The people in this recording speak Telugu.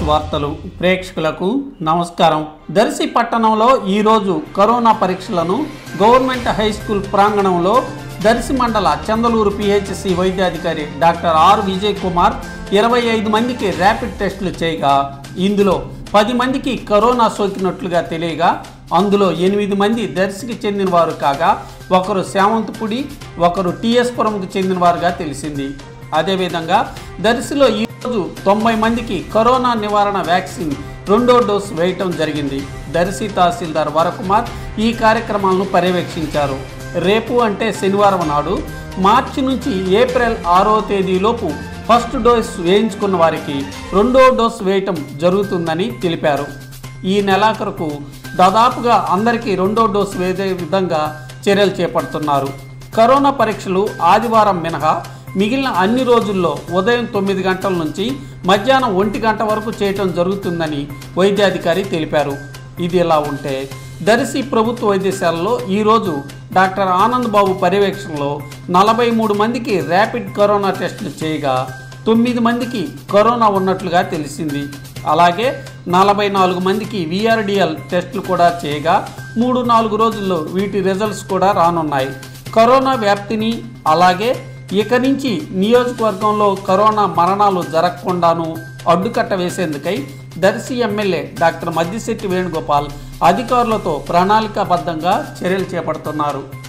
వార్తలు ప్రేక్షకులకు నమస్కారం దర్శి పట్టణంలో ఈరోజు కరోనా పరీక్షలను గవర్నమెంట్ హై స్కూల్ ప్రాంగణంలో దర్శి మండల చందలూరు పిహెచ్సి వైద్యాధికారి డాక్టర్ ఆర్ విజయ్ కుమార్ ఇరవై ఐదు మందికి ర్యాపిడ్ టెస్టులు చేయగా ఇందులో పది మందికి కరోనా సోకినట్లుగా తెలియగా అందులో ఎనిమిది మంది దర్శికి చెందినవారు కాగా ఒకరు శామంతపుడి ఒకరు టిఎస్ పురంకు చెందినవారుగా తెలిసింది అదేవిధంగా దర్శిలో ఈరోజు తొంభై మందికి కరోనా నివారణ వ్యాక్సిన్ రెండో డోస్ వేయటం జరిగింది దర్శి తహసీల్దార్ వరకుమార్ ఈ కార్యక్రమాలను పర్యవేక్షించారు రేపు అంటే శనివారం నాడు మార్చి నుంచి ఏప్రిల్ ఆరో తేదీలోపు ఫస్ట్ డోస్ వేయించుకున్న వారికి రెండో డోస్ వేయటం జరుగుతుందని తెలిపారు ఈ నెలాఖరుకు దాదాపుగా అందరికీ రెండో డోస్ వేసే విధంగా చర్యలు చేపడుతున్నారు కరోనా పరీక్షలు ఆదివారం మినహా మిగిలిన అన్ని రోజుల్లో ఉదయం తొమ్మిది గంటల నుంచి మధ్యాహ్నం ఒంటి గంట వరకు చేయటం జరుగుతుందని వైద్యాధికారి తెలిపారు ఇది ఇలా ఉంటే దర్శి ప్రభుత్వ వైద్యశాలలో ఈరోజు డాక్టర్ ఆనంద్ బాబు పర్యవేక్షణలో నలభై మూడు మందికి ర్యాపిడ్ కరోనా టెస్టులు చేయగా తొమ్మిది మందికి కరోనా ఉన్నట్లుగా తెలిసింది అలాగే నలభై నాలుగు మందికి విఆర్డిఎల్ టెస్టులు కూడా చేయగా మూడు నాలుగు రోజుల్లో వీటి రిజల్ట్స్ కూడా రానున్నాయి కరోనా వ్యాప్తిని అలాగే ఇక నుంచి నియోజకవర్గంలో కరోనా మరణాలు జరగకుండాను అడ్డుకట్ట వేసేందుకై దర్శి ఎమ్మెల్యే డాక్టర్ మద్దిశెట్టి వేణుగోపాల్ అధికారులతో ప్రణాళికాబద్ధంగా చర్యలు చేపడుతున్నారు